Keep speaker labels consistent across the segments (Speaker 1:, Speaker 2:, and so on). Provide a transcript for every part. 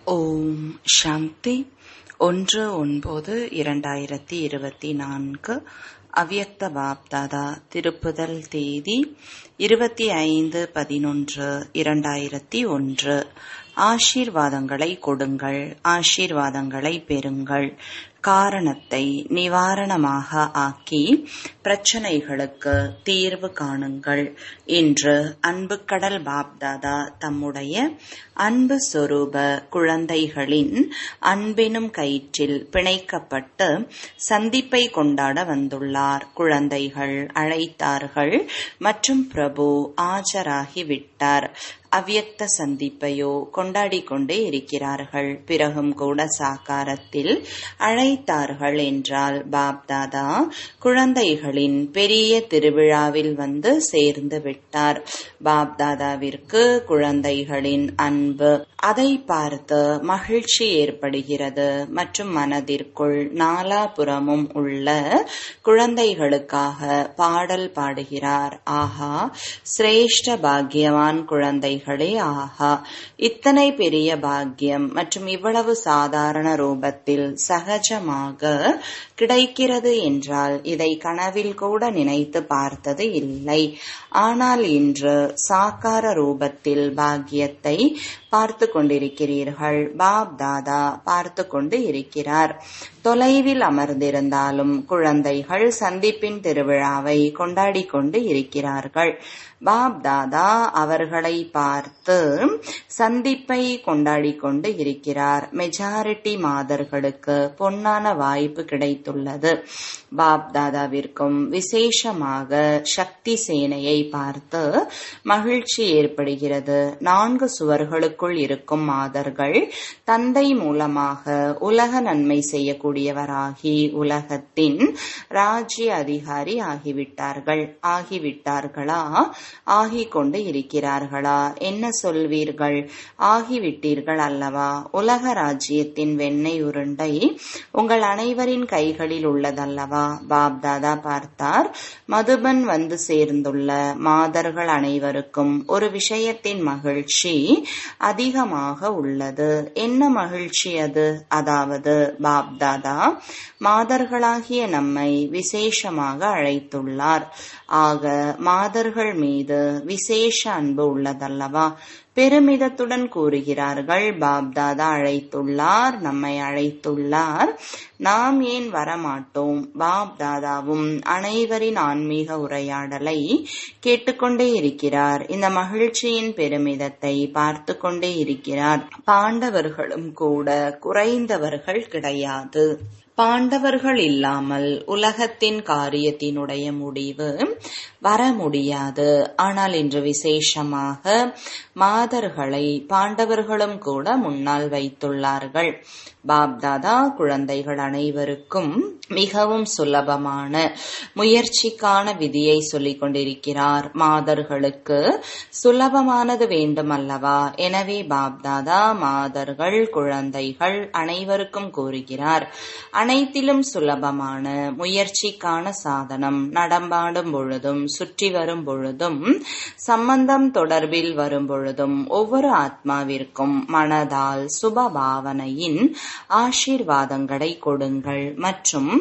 Speaker 1: ஓம் சாந்தி ஒன்று ஒன்பது இரண்டாயிரத்தி இருபத்தி நான்கு அவ்யக்த பாப்தாதா திருப்புதல் தேதி இருபத்தி ஐந்து பதினொன்று இரண்டாயிரத்தி ஒன்று ஆசீர்வாதங்களை கொடுங்கள் ஆசீர்வாதங்களை பெறுங்கள் காரணத்தை நிவாரணமாக ஆக்கி பிரச்சனைகளுக்கு தீர்வு காணுங்கள் இன்று அன்புக்கடல் பாப்தாதா தம்முடைய அன்பு சொரூப குழந்தைகளின் அன்பினும் கயிற்றில் பிணைக்கப்பட்டு சந்திப்பை கொண்டாட வந்துள்ளார் குழந்தைகள் அழைத்தார்கள் மற்றும் பிரபு ஆஜராகி விட்டார் அவ்யக்த சந்திப்பையோ கொண்டாடி கொண்டே இருக்கிறார்கள் பிறகும் கூட சாக்காரத்தில் அழைத்தார்கள் என்றால் பாப்தாதா குழந்தைகளின் பெரிய திருவிழாவில் வந்து சேர்ந்து விட்டார் பாப்தாதாவிற்கு குழந்தைகளின் அன்பு அதை பார்த்து மகிழ்ச்சி ஏற்படுகிறது மற்றும் மனதிற்குள் நாலாபுறமும் உள்ள குழந்தைகளுக்காக பாடல் பாடுகிறார் ஆஹா சிரேஷ்ட பாக்யவான் குழந்தைகளே ஆஹா இத்தனை பெரிய பாக்கியம் மற்றும் இவ்வளவு சாதாரண ரூபத்தில் சகஜமாக கிடைக்கிறது என்றால் இதை கனவில் கூட நினைத்து பார்த்தது இல்லை ஆனால் இன்று சாக்கார ரூபத்தில் பாக்கியத்தை பார்த்து கொண்டிருக்கிறீர்கள் பாப் தாதா பார்த்து கொண்டு இருக்கிறார் தொலைவில் அமர்ந்திருந்தாலும் குழந்தைகள் சந்திப்பின் திருவிழாவை கொண்டாடி கொண்டு இருக்கிறார்கள் பாப் தாதா அவர்களை பார்த்து சந்திப்பை கொண்டாடி கொண்டு இருக்கிறார் மெஜாரிட்டி மாதர்களுக்கு பொன்னான வாய்ப்பு கிடைத்துள்ளது பாப் தாதாவிற்கும் விசேஷமாக சக்தி சேனையை பார்த்து மகிழ்ச்சி ஏற்படுகிறது நான்கு சுவர்களுக்குள் இருக்கும் மாதர்கள் தந்தை மூலமாக உலக நன்மை செய்யக்கூடியவராகி உலகத்தின் ராஜ்ய அதிகாரி ஆகிவிட்டார்கள் ஆகிவிட்டார்களா ஆகிக் கொண்டு இருக்கிறார்களா என்ன சொல்வீர்கள் ஆகிவிட்டீர்கள் அல்லவா உலக ராஜ்யத்தின் வெண்ணெய் உருண்டை உங்கள் அனைவரின் கைகளில் உள்ளதல்லவா பாப் தாதா பார்த்தார் மதுபன் வந்து சேர்ந்துள்ள மாதர்கள் அனைவருக்கும் ஒரு விஷயத்தின் மகிழ்ச்சி அதிகமாக உள்ளது என்ன மகிழ்ச்சி அது அதாவது பாப் தாதா மாதர்களாகிய நம்மை விசேஷமாக அழைத்துள்ளார் ஆக மாதர்கள் மீது விசேஷ அன்பு உள்ளதல்லவா பெருமிதத்துடன் கூறுகிறார்கள் பாப்தாதா அழைத்துள்ளார் நம்மை அழைத்துள்ளார் நாம் ஏன் வரமாட்டோம் பாப் தாதாவும் அனைவரின் ஆன்மீக உரையாடலை கேட்டுக்கொண்டே இருக்கிறார் இந்த மகிழ்ச்சியின் பெருமிதத்தை பார்த்து கொண்டே இருக்கிறார் பாண்டவர்களும் கூட குறைந்தவர்கள் கிடையாது பாண்டவர்கள் இல்லாமல் உலகத்தின் காரியத்தினுடைய முடிவு வர முடியாது ஆனால் இன்று விசேஷமாக மாதர்களை பாண்டவர்களும் கூட முன்னால் வைத்துள்ளார்கள் பாப்தாதா குழந்தைகள் அனைவருக்கும் மிகவும் சுலபமான முயற்சிக்கான விதியை சொல்லிக் கொண்டிருக்கிறார் மாதர்களுக்கு சுலபமானது வேண்டும் அல்லவா எனவே பாப்தாதா மாதர்கள் குழந்தைகள் அனைவருக்கும் கூறுகிறார் அனைத்திலும் சுலபமான முயற்சிக்கான சாதனம் நடம்பாடும் பொழுதும் சுற்றி வரும் பொழுதும் சம்பந்தம் தொடர்பில் வரும் பொழுதும் ஒவ்வொரு ஆத்மாவிற்கும் மனதால் சுப பாவனையின் ஆசீர்வாதங்களை கொடுங்கள் மற்றும்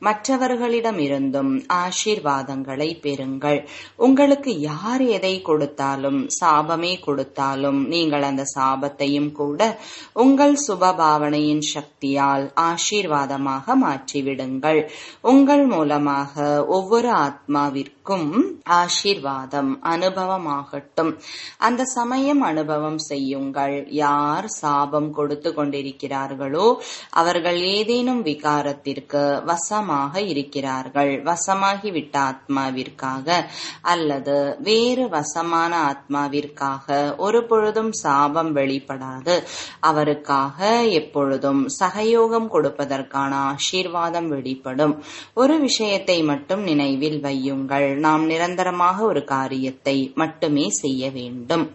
Speaker 1: மற்றவர்களிடமிருந்தும் ஆசீர்வாதங்களை பெறுங்கள் உங்களுக்கு யார் எதை கொடுத்தாலும் சாபமே கொடுத்தாலும் நீங்கள் அந்த சாபத்தையும் கூட உங்கள் சுப பாவனையின் சக்தியால் ஆசீர்வாதமாக மாற்றிவிடுங்கள் உங்கள் மூலமாக ஒவ்வொரு ஆத்மாவிற்கும் ஆசீர்வாதம் அனுபவமாகட்டும் அந்த சமயம் அனுபவம் செய்யுங்கள் யார் சாபம் கொடுத்து கொண்டிருக்கிறார்களோ அவர்கள் ஏதேனும் விகாரத்திற்கு வசமாக இருக்கிறார்கள் வசமாகிவிட்ட ஆத்மாவிற்காக அல்லது வேறு வசமான ஆத்மாவிற்காக ஒரு பொழுதும் சாபம் வெளிப்படாது அவருக்காக எப்பொழுதும் சகயோகம் கொடுப்பதற்கான ஆசீர்வாதம் வெளிப்படும் ஒரு விஷயத்தை மட்டும் நினைவில் வையுங்கள் நாம் நிரந்தரமாக ஒரு காரியத்தை மட்டுமே செய்ய வேண்டும்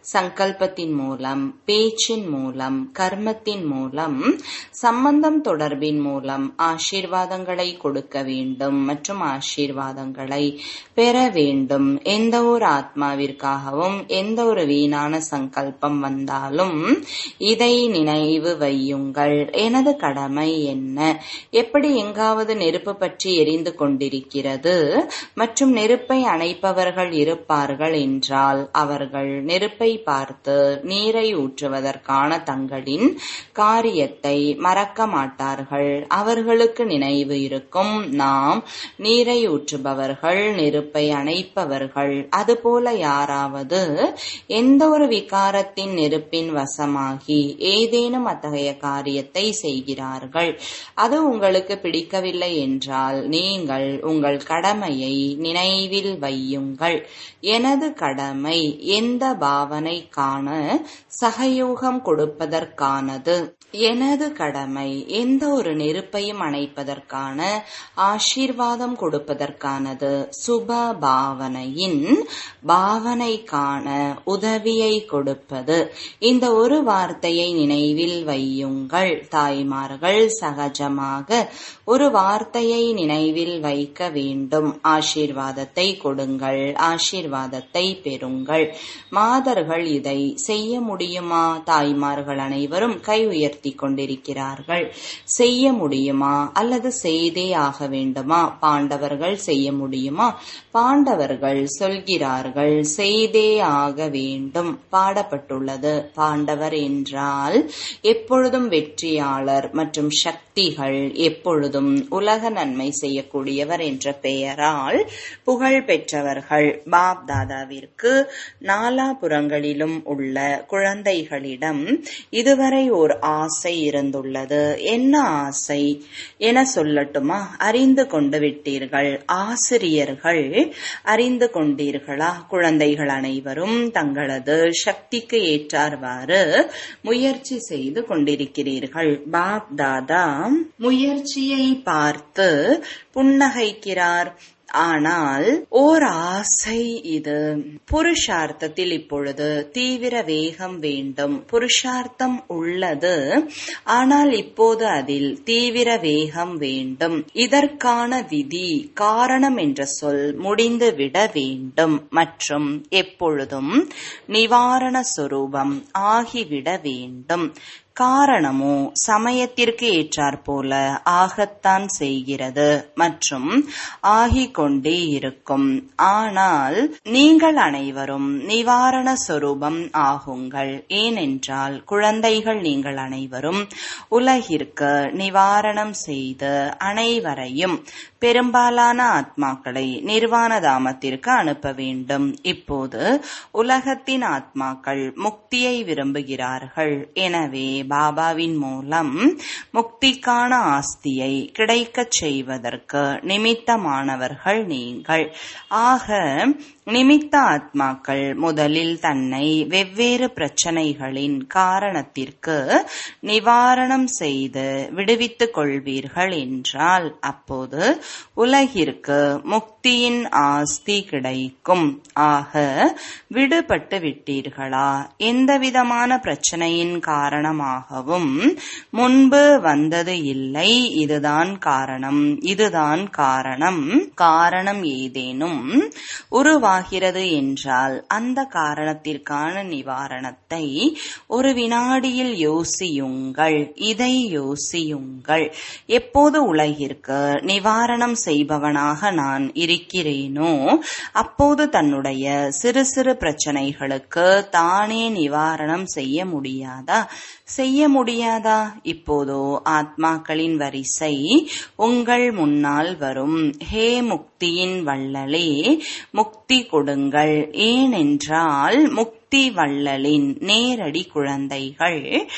Speaker 1: சங்கல்பத்தின் மூலம் பேச்சின் மூலம் கர்மத்தின் மூலம் சம்பந்தம் தொடர்பின் மூலம் ஆசீர்வாதங்களை கொடுக்க வேண்டும் மற்றும் ஆசீர்வாதங்களை பெற வேண்டும் எந்த ஒரு ஆத்மாவிற்காகவும் எந்த ஒரு வீணான சங்கல்பம் வந்தாலும் இதை நினைவு வையுங்கள் எனது கடமை என்ன எப்படி எங்காவது நெருப்பு பற்றி எரிந்து கொண்டிருக்கிறது மற்றும் நெருப்பை அணைப்பவர்கள் இருப்பார்கள் என்றால் அவர்கள் நெருப்பை பார்த்து நீரை ஊற்றுவதற்கான தங்களின் காரியத்தை மறக்க மாட்டார்கள் அவர்களுக்கு நினைவு இருக்கும் நாம் நீரை ஊற்றுபவர்கள் நெருப்பை அணைப்பவர்கள் அதுபோல யாராவது எந்த ஒரு விகாரத்தின் நெருப்பின் வசமாகி ஏதேனும் அத்தகைய காரியத்தை செய்கிறார்கள் அது உங்களுக்கு பிடிக்கவில்லை என்றால் நீங்கள் உங்கள் கடமையை நினைவில் வையுங்கள் எனது கடமை எந்த பாவனை காண சகயோகம் கொடுப்பதற்கானது எனது கடமை எந்த ஒரு நெருப்பையும் அணைப்பதற்கான ஆசீர்வாதம் கொடுப்பதற்கானது சுப பாவனையின் பாவனைக்கான உதவியை கொடுப்பது இந்த ஒரு வார்த்தையை நினைவில் வையுங்கள் தாய்மார்கள் சகஜமாக ஒரு வார்த்தையை நினைவில் வைக்க வேண்டும் ஆசீர்வாதத்தை கொடுங்கள் ஆசீர்வாதத்தை பெறுங்கள் மாதர்கள் இதை செய்ய முடியுமா தாய்மார்கள் அனைவரும் கை உயர்த்தி கொண்டிருக்கிறார்கள் செய்ய முடியுமா அல்லது செய்தே ஆக வேண்டுமா பாண்டவர்கள் செய்ய முடியுமா பாண்டவர்கள் சொல்கிறார்கள் செய்தே ஆக வேண்டும் பாடப்பட்டுள்ளது பாண்டவர் என்றால் எப்பொழுதும் வெற்றியாளர் மற்றும் சக்திகள் எப்பொழுதும் உலக நன்மை செய்யக்கூடியவர் என்ற பெயரால் புகழ் பெற்றவர்கள் பாப் தாதாவிற்கு நாலாபுறங்களிலும் உள்ள குழந்தைகளிடம் இதுவரை ஓர் ஆசை இருந்துள்ளது என்ன ஆசை என சொல்லட்டுமா அறிந்து கொண்டு விட்டீர்கள் ஆசிரியர்கள் அறிந்து கொண்டீர்களா குழந்தைகள் அனைவரும் தங்களது சக்திக்கு ஏற்றார்வாறு முயற்சி செய்து கொண்டிருக்கிறீர்கள் பாப் தாதா முயற்சியை பார்த்து புன்னகைக்கிறார் ஆனால் ஓர் ஆசை இது புருஷார்த்தத்தில் இப்பொழுது தீவிர வேகம் வேண்டும் புருஷார்த்தம் உள்ளது ஆனால் இப்போது அதில் தீவிர வேகம் வேண்டும் இதற்கான விதி காரணம் என்ற சொல் முடிந்துவிட வேண்டும் மற்றும் எப்பொழுதும் நிவாரண சொரூபம் ஆகிவிட வேண்டும் காரணமோ சமயத்திற்கு ஏற்றாற்போல ஆகத்தான் செய்கிறது மற்றும் ஆகிக் கொண்டே இருக்கும் ஆனால் நீங்கள் அனைவரும் நிவாரண சொரூபம் ஆகுங்கள் ஏனென்றால் குழந்தைகள் நீங்கள் அனைவரும் உலகிற்கு நிவாரணம் செய்து அனைவரையும் பெரும்பாலான ஆத்மாக்களை நிர்வாண தாமத்திற்கு அனுப்ப வேண்டும் இப்போது உலகத்தின் ஆத்மாக்கள் முக்தியை விரும்புகிறார்கள் எனவே பாபாவின் மூலம் முக்திக்கான ஆஸ்தியை கிடைக்கச் செய்வதற்கு நிமித்தமானவர்கள் நீங்கள் ஆக நிமித்த ஆத்மாக்கள் முதலில் தன்னை வெவ்வேறு பிரச்சனைகளின் காரணத்திற்கு நிவாரணம் செய்து விடுவித்துக் கொள்வீர்கள் என்றால் அப்போது உலகிற்கு முக்தியின் ஆஸ்தி கிடைக்கும் ஆக விடுபட்டு விட்டீர்களா எந்தவிதமான பிரச்சனையின் காரணமாகவும் முன்பு வந்தது இல்லை இதுதான் காரணம் இதுதான் காரணம் காரணம் ஏதேனும் உருவாகிறது என்றால் அந்த காரணத்திற்கான நிவாரணத்தை ஒரு வினாடியில் யோசியுங்கள் இதை யோசியுங்கள் எப்போது உலகிற்கு நிவாரணம் செய்பவனாக நான் இருக்கிறேனோ அப்போது தன்னுடைய சிறு சிறு பிரச்சனைகளுக்கு தானே நிவாரணம் செய்ய முடியாதா செய்ய முடியாதா இப்போதோ ஆத்மாக்களின் வரிசை உங்கள் முன்னால் வரும் ஹே முக்தியின் வள்ளலே முக்தி கொடுங்கள் ஏனென்றால் முக்தி வள்ளலின் நேரடி குழந்தைகள்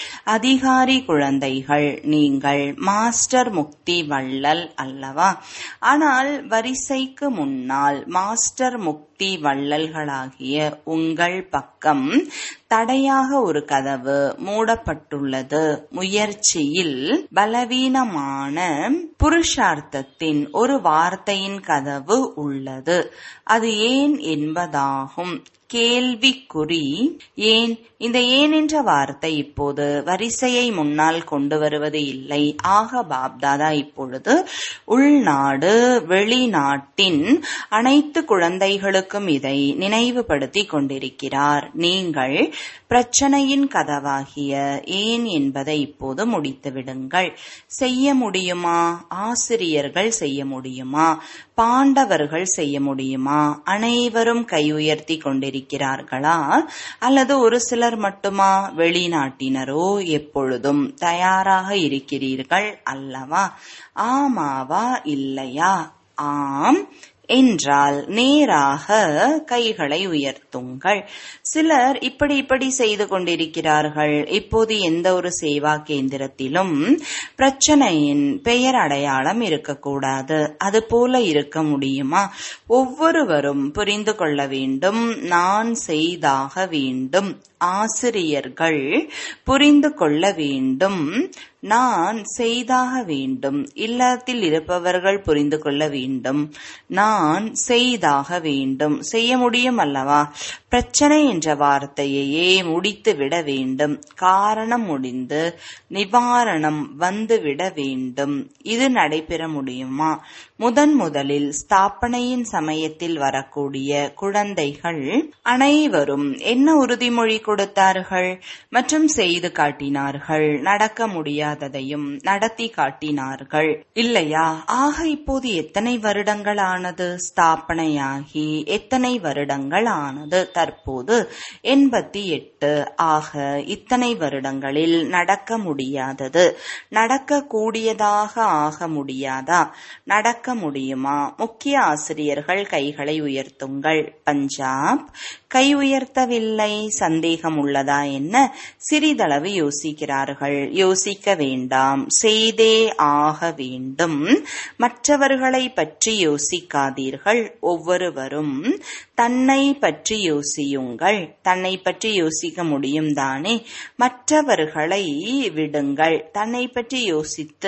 Speaker 1: அதிகாரி குழந்தைகள் நீங்கள் மாஸ்டர் முக்தி வள்ளல் அல்லவா ஆனால் வரிசைக்கு முன்னால் மாஸ்டர் முக்தி வள்ளல்களாகிய உங்கள் பக்கம் தடையாக ஒரு கதவு மூடப்பட்டுள்ளது முயற்சியில் பலவீனமான புருஷார்த்தத்தின் ஒரு வார்த்தையின் கதவு உள்ளது அது ஏன் என்பதாகும் கேள்விக்குறி ஏன் இந்த ஏன் என்ற வார்த்தை இப்போது வரிசையை முன்னால் கொண்டு வருவது இல்லை ஆக பாப்தாதா இப்பொழுது உள்நாடு வெளிநாட்டின் அனைத்து குழந்தைகளுக்கும் இதை நினைவுபடுத்தி கொண்டிருக்கிறார் நீங்கள் பிரச்சனையின் கதவாகிய ஏன் என்பதை இப்போது முடித்து விடுங்கள் செய்ய முடியுமா ஆசிரியர்கள் செய்ய முடியுமா பாண்டவர்கள் செய்ய முடியுமா அனைவரும் கை உயர்த்தி கொண்டிருக்கிறார்களா அல்லது ஒரு சிலர் மட்டுமா வெளிநாட்டினரோ எப்பொழுதும் தயாராக இருக்கிறீர்கள் அல்லவா ஆமாவா இல்லையா ஆம் என்றால் நேராக கைகளை உயர்த்துங்கள் சிலர் இப்படி இப்படி செய்து கொண்டிருக்கிறார்கள் இப்போது எந்த ஒரு சேவா கேந்திரத்திலும் பிரச்சனையின் பெயர் அடையாளம் இருக்கக்கூடாது அது போல இருக்க முடியுமா ஒவ்வொருவரும் புரிந்து கொள்ள வேண்டும் நான் செய்தாக வேண்டும் ஆசிரியர்கள் புரிந்து கொள்ள வேண்டும் நான் செய்தாக வேண்டும் இல்லத்தில் இருப்பவர்கள் புரிந்து கொள்ள வேண்டும் நான் செய்தாக வேண்டும் செய்ய முடியும் அல்லவா பிரச்சனை என்ற வார்த்தையையே முடித்து விட வேண்டும் காரணம் முடிந்து நிவாரணம் வந்து விட வேண்டும் இது நடைபெற முடியுமா முதன் முதலில் ஸ்தாபனையின் சமயத்தில் வரக்கூடிய குழந்தைகள் அனைவரும் என்ன உறுதிமொழி கொடுத்தார்கள் மற்றும் செய்து காட்டினார்கள் நடக்க முடியாததையும் நடத்தி காட்டினார்கள் இல்லையா ஆக இப்போது எத்தனை வருடங்கள் ஆனது ஸ்தாபனையாகி எத்தனை வருடங்கள் ஆனது தற்போது எண்பத்தி எட்டு ஆக இத்தனை வருடங்களில் நடக்க முடியாதது நடக்க கூடியதாக ஆக முடியாதா நடக்க முடியுமா முக்கிய ஆசிரியர்கள் கைகளை உயர்த்துங்கள் பஞ்சாப் கை உயர்த்தவில்லை சந்தேகம் உள்ளதா என்ன சிறிதளவு யோசிக்கிறார்கள் யோசிக்க வேண்டாம் செய்தே ஆக வேண்டும் மற்றவர்களை பற்றி யோசிக்காதீர்கள் ஒவ்வொருவரும் தன்னை பற்றி யோசியுங்கள் தன்னை பற்றி யோசிக்க முடியும் தானே மற்றவர்களை விடுங்கள் தன்னை பற்றி யோசித்து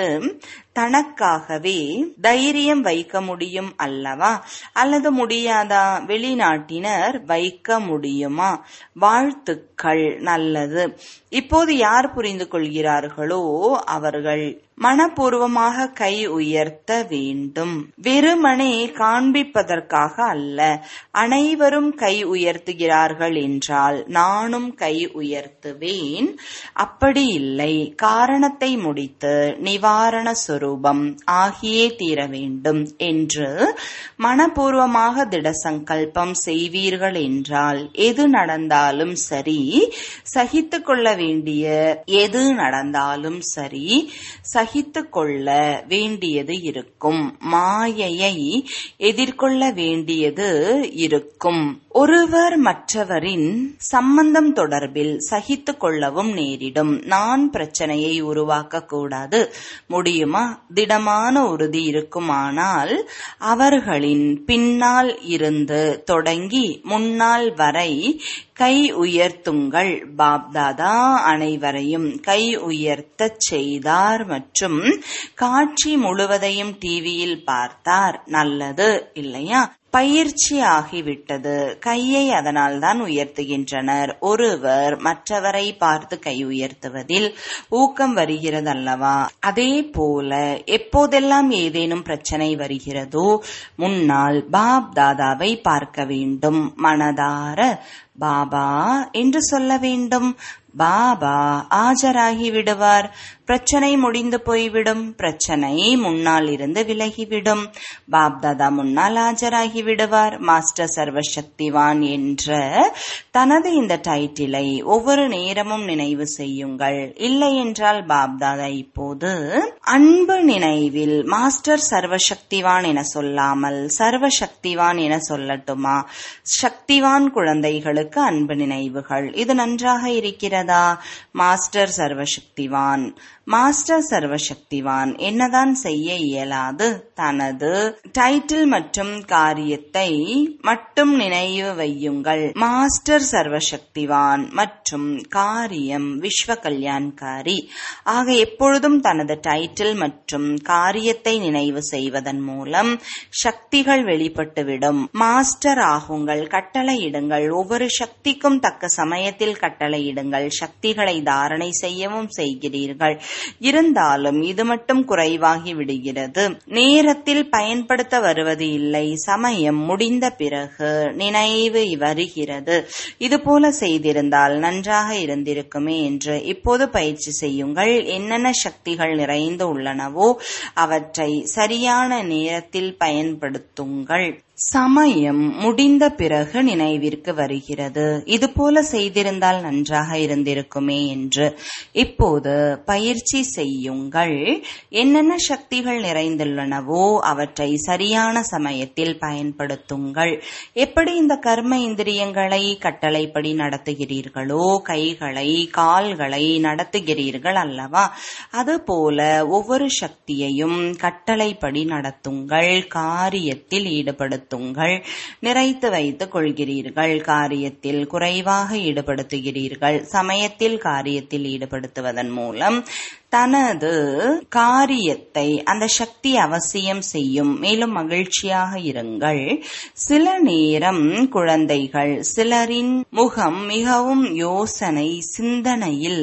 Speaker 1: தனக்காகவே தைரியம் வைக்க முடியும் அல்லவா அல்லது முடியாதா வெளிநாட்டினர் வைக்க முடியுமா வாழ்த்துக்கள் நல்லது இப்போது யார் புரிந்து கொள்கிறார்களோ அவர்கள் மனப்பூர்வமாக கை உயர்த்த வேண்டும் வெறுமனே காண்பிப்பதற்காக அல்ல அனைவரும் கை உயர்த்துகிறார்கள் என்றால் நானும் கை உயர்த்துவேன் அப்படி இல்லை காரணத்தை முடித்து நிவாரண சொரூபம் ஆகியே தீர வேண்டும் என்று மனப்பூர்வமாக திட சங்கல்பம் செய்வீர்கள் என்றால் எது நடந்தாலும் சரி சகித்து கொள்ள வேண்டிய எது நடந்தாலும் சரி சகித்து கொள்ள வேண்டியது இருக்கும் மாயையை எதிர்கொள்ள வேண்டியது இருக்கும் ஒருவர் மற்றவரின் சம்பந்தம் தொடர்பில் சகித்து கொள்ளவும் நேரிடும் நான் பிரச்சனையை உருவாக்க கூடாது முடியுமா திடமான உறுதி இருக்குமானால் அவர்களின் பின்னால் இருந்து தொடங்கி முன்னால் வரை கை உயர்த்துங்கள் பாப்தாதா அனைவரையும் கை உயர்த்தச் செய்தார் மற்றும் காட்சி முழுவதையும் டிவியில் பார்த்தார் நல்லது இல்லையா பயிற்சி ஆகிவிட்டது கையை அதனால் தான் உயர்த்துகின்றனர் ஒருவர் மற்றவரை பார்த்து கை உயர்த்துவதில் ஊக்கம் வருகிறதல்லவா அதே போல எப்போதெல்லாம் ஏதேனும் பிரச்சனை வருகிறதோ முன்னால் பாப் தாதாவை பார்க்க வேண்டும் மனதார பாபா என்று சொல்ல வேண்டும் பாபா ஆஜராகி விடுவார் பிரச்சனை முடிந்து போய்விடும் பிரச்சனை முன்னால் இருந்து விலகிவிடும் பாப்தாதா முன்னால் ஆஜராகி விடுவார் மாஸ்டர் சர்வசக்திவான் என்ற தனது இந்த டைட்டிலை ஒவ்வொரு நேரமும் நினைவு செய்யுங்கள் இல்லை என்றால் பாப்தாதா இப்போது அன்பு நினைவில் மாஸ்டர் சர்வசக்திவான் என சொல்லாமல் சர்வசக்திவான் என சொல்லட்டுமா சக்திவான் குழந்தைகளுக்கு அன்பு நினைவுகள் இது நன்றாக இருக்கிறது இருக்கிறதா மாஸ்டர் சர்வசக்திவான் மாஸ்டர் சர்வசக்திவான் என்னதான் செய்ய இயலாது தனது டைட்டில் மற்றும் காரியத்தை மட்டும் நினைவு வையுங்கள் மாஸ்டர் சர்வசக்திவான் மற்றும் காரியம் விஸ்வ கல்யாண்காரி ஆக எப்பொழுதும் தனது டைட்டில் மற்றும் காரியத்தை நினைவு செய்வதன் மூலம் சக்திகள் வெளிப்பட்டுவிடும் மாஸ்டர் ஆகுங்கள் கட்டளையிடுங்கள் ஒவ்வொரு சக்திக்கும் தக்க சமயத்தில் கட்டளையிடுங்கள் சக்திகளை தாரணை செய்யவும் செய்கிறீர்கள் இருந்தாலும் இது மட்டும் குறைவாகி விடுகிறது நேரத்தில் பயன்படுத்த வருவது இல்லை சமயம் முடிந்த பிறகு நினைவு வருகிறது இதுபோல செய்திருந்தால் நன்றாக இருந்திருக்குமே என்று இப்போது பயிற்சி செய்யுங்கள் என்னென்ன சக்திகள் நிறைந்து உள்ளனவோ அவற்றை சரியான நேரத்தில் பயன்படுத்துங்கள் சமயம் முடிந்த பிறகு நினைவிற்கு வருகிறது இதுபோல செய்திருந்தால் நன்றாக இருந்திருக்குமே என்று இப்போது பயிற்சி செய்யுங்கள் என்னென்ன சக்திகள் நிறைந்துள்ளனவோ அவற்றை சரியான சமயத்தில் பயன்படுத்துங்கள் எப்படி இந்த கர்ம இந்திரியங்களை கட்டளைப்படி நடத்துகிறீர்களோ கைகளை கால்களை நடத்துகிறீர்கள் அல்லவா அதுபோல ஒவ்வொரு சக்தியையும் கட்டளைப்படி நடத்துங்கள் காரியத்தில் ஈடுபடுத்த ஈடுபடுத்துங்கள் நிறைத்து வைத்துக் கொள்கிறீர்கள் காரியத்தில் குறைவாக ஈடுபடுத்துகிறீர்கள் சமயத்தில் காரியத்தில் ஈடுபடுத்துவதன் மூலம் தனது காரியத்தை அந்த சக்தி அவசியம் செய்யும் மேலும் மகிழ்ச்சியாக இருங்கள் சில நேரம் குழந்தைகள் சிலரின் முகம் மிகவும் யோசனை சிந்தனையில்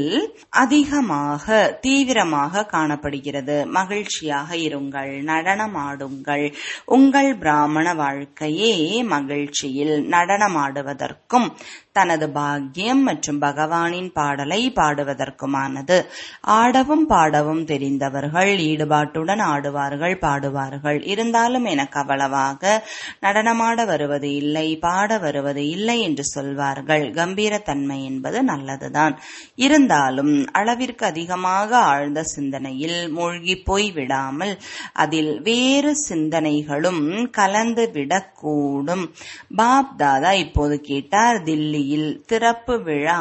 Speaker 1: அதிகமாக தீவிரமாக காணப்படுகிறது மகிழ்ச்சியாக இருங்கள் நடனமாடுங்கள் உங்கள் பிராமண வாழ்க்கையே மகிழ்ச்சியில் நடனமாடுவதற்கும் தனது பாக்கியம் மற்றும் பகவானின் பாடலை பாடுவதற்குமானது ஆடவும் பாடவும் தெரிந்தவர்கள் ஈடுபாட்டுடன் ஆடுவார்கள் பாடுவார்கள் இருந்தாலும் எனக்கு அவ்வளவாக நடனமாட வருவது இல்லை பாட வருவது இல்லை என்று சொல்வார்கள் கம்பீரத்தன்மை என்பது நல்லதுதான் இருந்தாலும் அளவிற்கு அதிகமாக ஆழ்ந்த சிந்தனையில் மூழ்கி போய் விடாமல் அதில் வேறு சிந்தனைகளும் கலந்து விடக்கூடும் பாப் தாதா இப்போது கேட்டார் தில்லி தில்லியில் திறப்பு விழா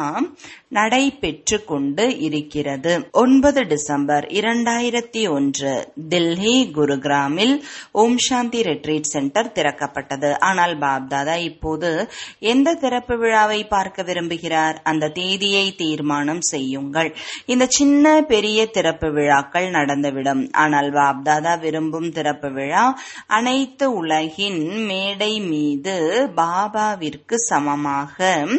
Speaker 1: நடைபெற்று கொண்டு இருக்கிறது ஒன்பது டிசம்பர் இரண்டாயிரத்தி ஒன்று தில்லி குருகிராமில் ஓம் சாந்தி ரெட்ரீட் சென்டர் திறக்கப்பட்டது ஆனால் பாப்தாதா இப்போது எந்த திறப்பு விழாவை பார்க்க விரும்புகிறார் அந்த தேதியை தீர்மானம் செய்யுங்கள் இந்த சின்ன பெரிய திறப்பு விழாக்கள் நடந்துவிடும் ஆனால் பாப்தாதா விரும்பும் திறப்பு விழா அனைத்து உலகின் மேடை மீது பாபாவிற்கு சமமாக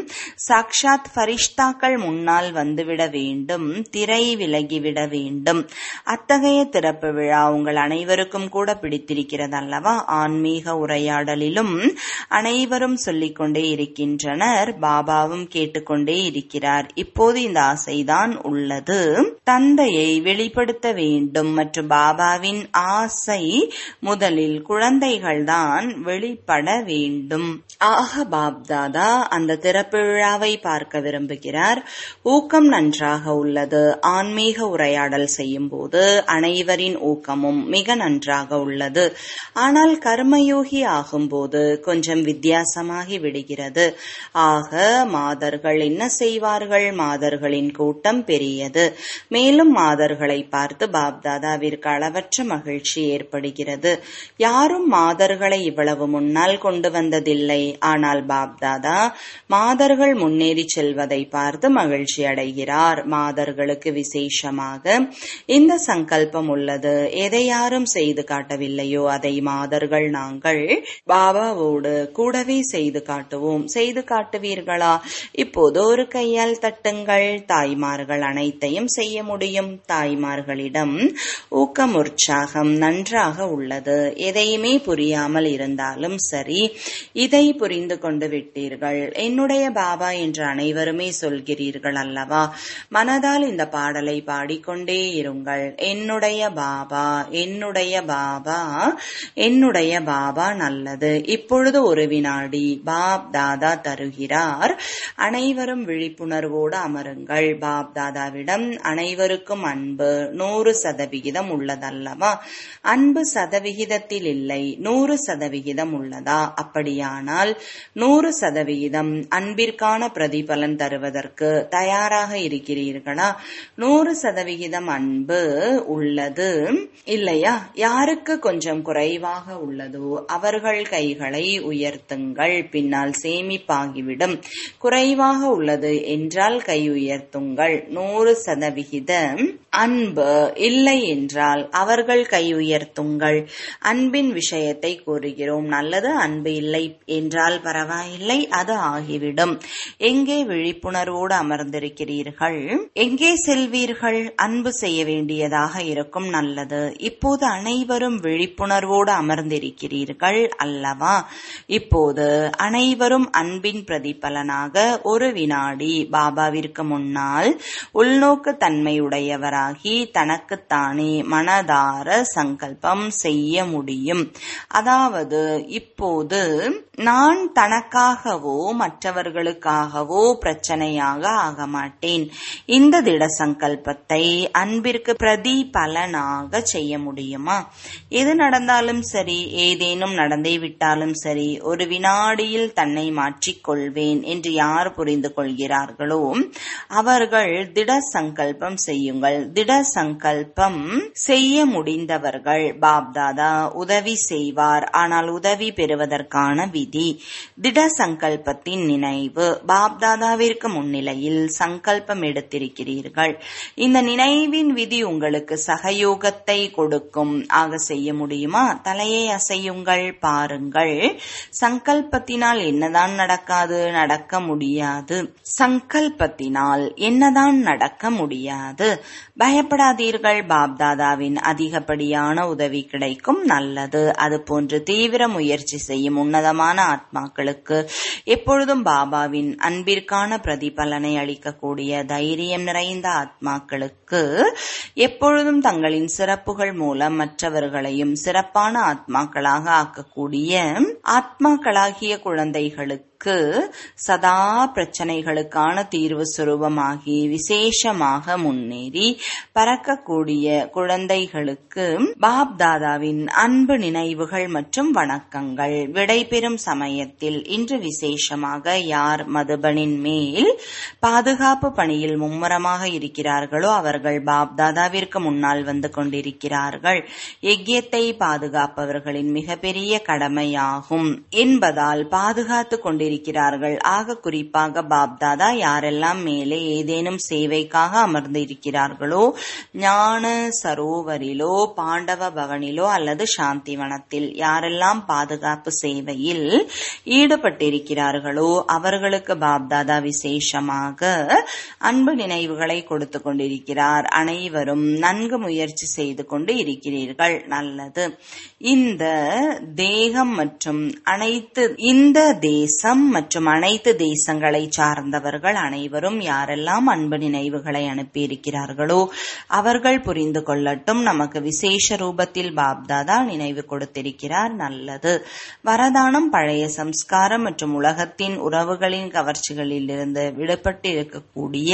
Speaker 1: சாக்ஷாத் ஃபரிஷ்தாக்கள் முன்னால் வந்துவிட வேண்டும் திரை விலகிவிட வேண்டும் அத்தகைய திறப்பு விழா உங்கள் அனைவருக்கும் கூட பிடித்திருக்கிறது அல்லவா ஆன்மீக உரையாடலிலும் அனைவரும் சொல்லிக்கொண்டே இருக்கின்றனர் பாபாவும் கேட்டுக்கொண்டே இருக்கிறார் இப்போது இந்த ஆசைதான் உள்ளது தந்தையை வெளிப்படுத்த வேண்டும் மற்றும் பாபாவின் ஆசை முதலில் குழந்தைகள்தான் வெளிப்பட வேண்டும் ஆக பாப்தாதா அந்த திறப்பு விழாவை பார்க்க விரும்புகிறார் ஊக்கம் நன்றாக உள்ளது ஆன்மீக உரையாடல் செய்யும் போது அனைவரின் ஊக்கமும் மிக நன்றாக உள்ளது ஆனால் கர்மயோகி ஆகும்போது கொஞ்சம் வித்தியாசமாகி விடுகிறது ஆக மாதர்கள் என்ன செய்வார்கள் மாதர்களின் கூட்டம் பெரியது மேலும் மாதர்களை பார்த்து பாப்தாதாவிற்கு அளவற்ற மகிழ்ச்சி ஏற்படுகிறது யாரும் மாதர்களை இவ்வளவு முன்னால் கொண்டு வந்ததில்லை ஆனால் பாப்தாதா மாதர்கள் முன்னேறி செல்வதை பார்த்து மகிழ்ச்சி அடைகிறார் மாதர்களுக்கு விசேஷமாக இந்த சங்கல்பம் உள்ளது எதை யாரும் செய்து காட்டவில்லையோ அதை மாதர்கள் நாங்கள் பாபாவோடு கூடவே செய்து காட்டுவோம் செய்து காட்டுவீர்களா இப்போது ஒரு கையால் தட்டுங்கள் தாய்மார்கள் அனைத்தையும் செய்ய முடியும் தாய்மார்களிடம் ஊக்கம் உற்சாகம் நன்றாக உள்ளது எதையுமே புரியாமல் இருந்தாலும் சரி இதை புரிந்து கொண்டு விட்டீர்கள் என்னுடைய பாபா என்று அனைவருமே சொல்கிறீர்கள் அல்லவா மனதால் இந்த பாடலை பாடிக்கொண்டே இருங்கள் என்னுடைய பாபா என்னுடைய பாபா என்னுடைய பாபா நல்லது இப்பொழுது ஒரு வினாடி பாப் தாதா தருகிறார் அனைவரும் விழிப்புணர்வோடு அமருங்கள் பாப் தாதாவிடம் அனைவருக்கும் அன்பு நூறு சதவிகிதம் உள்ளதல்லவா அன்பு சதவிகிதத்தில் இல்லை நூறு சதவிகிதம் உள்ளதா அப்படியானால் நூறு சதவிகிதம் அன்பு அன்பிற்கான பிரதிபலன் தருவதற்கு தயாராக இருக்கிறீர்களா நூறு சதவிகிதம் அன்பு உள்ளது இல்லையா யாருக்கு கொஞ்சம் குறைவாக உள்ளதோ அவர்கள் கைகளை உயர்த்துங்கள் பின்னால் சேமிப்பாகிவிடும் குறைவாக உள்ளது என்றால் கை உயர்த்துங்கள் நூறு சதவிகித அன்பு இல்லை என்றால் அவர்கள் கை உயர்த்துங்கள் அன்பின் விஷயத்தை கூறுகிறோம் நல்லது அன்பு இல்லை என்றால் பரவாயில்லை அது ஆகிவிடும் எங்கே விழிப்புணர்வோடு அமர்ந்திருக்கிறீர்கள் எங்கே செல்வீர்கள் அன்பு செய்ய வேண்டியதாக இருக்கும் நல்லது இப்போது அனைவரும் விழிப்புணர்வோடு அமர்ந்திருக்கிறீர்கள் அல்லவா இப்போது அனைவரும் அன்பின் பிரதிபலனாக ஒரு வினாடி பாபாவிற்கு முன்னால் உள்நோக்கு தன்மையுடையவராகி தனக்குத்தானே மனதார சங்கல்பம் செய்ய முடியும் அதாவது இப்போது நான் தனக்காகவோ மற்றவர்களுக்காகவோ பிரச்சனையாக ஆக மாட்டேன் இந்த திட சங்கல்பத்தை அன்பிற்கு பிரதிபலனாக செய்ய முடியுமா எது நடந்தாலும் சரி ஏதேனும் நடந்தே விட்டாலும் சரி ஒரு வினாடியில் தன்னை மாற்றிக்கொள்வேன் என்று யார் புரிந்து கொள்கிறார்களோ அவர்கள் திட சங்கல்பம் செய்யுங்கள் திட சங்கல்பம் செய்ய முடிந்தவர்கள் பாப்தாதா உதவி செய்வார் ஆனால் உதவி பெறுவதற்கான விதி திட சங்கல்பத்தின் நினைவு பாப்தாதாவிற்கு முன்னிலையில் சங்கல்பம் எடுத்திருக்கிறீர்கள் இந்த நினைவின் விதி உங்களுக்கு சகயோகத்தை கொடுக்கும் ஆக செய்ய முடியுமா தலையை அசையுங்கள் பாருங்கள் சங்கல்பத்தினால் என்னதான் நடக்காது நடக்க முடியாது சங்கல்பத்தினால் என்னதான் நடக்க முடியாது பயப்படாதீர்கள் பாப்தாதாவின் அதிகப்படியான உதவி கிடைக்கும் நல்லது அது போன்று தீவிர முயற்சி செய்யும் உன்னதமான ஆத்மாக்களுக்கு எப்பொழுதும் பாபாவின் அன்பிற்கான பிரதிபலனை அளிக்கக்கூடிய தைரியம் நிறைந்த ஆத்மாக்களுக்கு எப்பொழுதும் தங்களின் சிறப்புகள் மூலம் மற்றவர்களையும் சிறப்பான ஆத்மாக்களாக ஆக்கக்கூடிய ஆத்மாக்களாகிய குழந்தைகளுக்கு சதா பிரச்சனைகளுக்கான தீர்வு சுரூபமாகி விசேஷமாக முன்னேறி பறக்கக்கூடிய குழந்தைகளுக்கு பாப் தாதாவின் அன்பு நினைவுகள் மற்றும் வணக்கங்கள் விடைபெறும் சமயத்தில் இன்று விசேஷமாக யார் மதுபனின் மேல் பாதுகாப்பு பணியில் மும்முரமாக இருக்கிறார்களோ அவர்கள் பாப் தாதாவிற்கு முன்னால் வந்து கொண்டிருக்கிறார்கள் யஜ்யத்தை பாதுகாப்பவர்களின் மிகப்பெரிய கடமையாகும் என்பதால் பாதுகாத்து கொண்டிருக்கிறார்கள் ஆக குறிப்பாக பாப்தாதா யாரெல்லாம் மேலே ஏதேனும் சேவைக்காக அமர்ந்து இருக்கிறார்களோ ஞான சரோவரிலோ பாண்டவ பவனிலோ அல்லது சாந்திவனத்தில் யாரெல்லாம் பாதுகாப்பு சேவையில் ஈடுபட்டிருக்கிறார்களோ அவர்களுக்கு பாப்தாதா விசேஷமாக அன்பு நினைவுகளை கொடுத்து கொண்டிருக்கிறார் அனைவரும் நன்கு முயற்சி செய்து கொண்டு இருக்கிறீர்கள் நல்லது இந்த தேகம் மற்றும் அனைத்து இந்த தேசம் மற்றும் அனைத்து தேசங்களை சார்ந்தவர்கள் அனைவரும் யாரெல்லாம் அன்பு நினைவுகளை அனுப்பியிருக்கிறார்களோ அவர்கள் புரிந்து கொள்ளட்டும் நமக்கு விசேஷ ரூபத்தில் பாப்தாதா நினைவு கொடுத்திருக்கிறார் நல்லது வரதானம் பழைய சம்ஸ்காரம் மற்றும் உலகத்தின் உறவுகளின் கவர்ச்சிகளில் இருந்து விடுபட்டு இருக்கக்கூடிய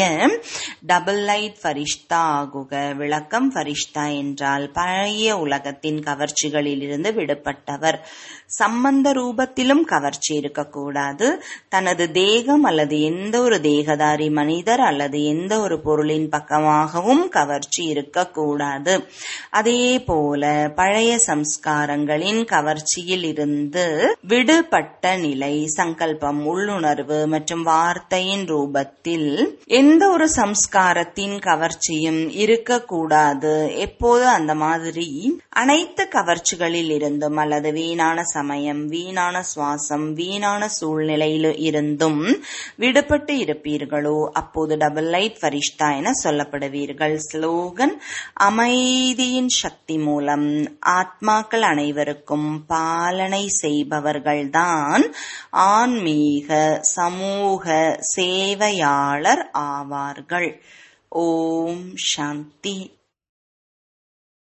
Speaker 1: டபுள் லைட் ஃபரிஷ்தா ஆகுக விளக்கம் ஃபரிஷ்தா என்றால் பழைய உலகத்தின் கவர்ச்சிகளில் இருந்து விடுபட்டவர் சம்பந்த ரூபத்திலும் கவர்ச்சி இருக்கக்கூடாது தனது தேகம் அல்லது எந்த ஒரு தேகதாரி மனிதர் அல்லது எந்த ஒரு பொருளின் பக்கமாகவும் கவர்ச்சி இருக்கக்கூடாது அதே போல பழைய சம்ஸ்காரங்களின் கவர்ச்சியில் இருந்து விடுபட்ட நிலை சங்கல்பம் உள்ளுணர்வு மற்றும் வார்த்தையின் ரூபத்தில் எந்த ஒரு சம்ஸ்காரத்தின் கவர்ச்சியும் இருக்கக்கூடாது எப்போது அந்த மாதிரி அனைத்து கவர்ச்சிகளில் இருந்தும் அல்லது வீணான சமயம் வீணான சுவாசம் வீணான சூழ்நிலையில் இருந்தும் விடுபட்டு இருப்பீர்களோ அப்போது டபுள் லைட் ஃபரிஷ்தா என சொல்லப்படுவீர்கள் ஸ்லோகன் அமைதியின் சக்தி மூலம் ஆத்மாக்கள் அனைவருக்கும் பாலனை செய்பவர்கள்தான் ஆன்மீக சமூக சேவையாளர் ஆவார்கள் ஓம் சாந்தி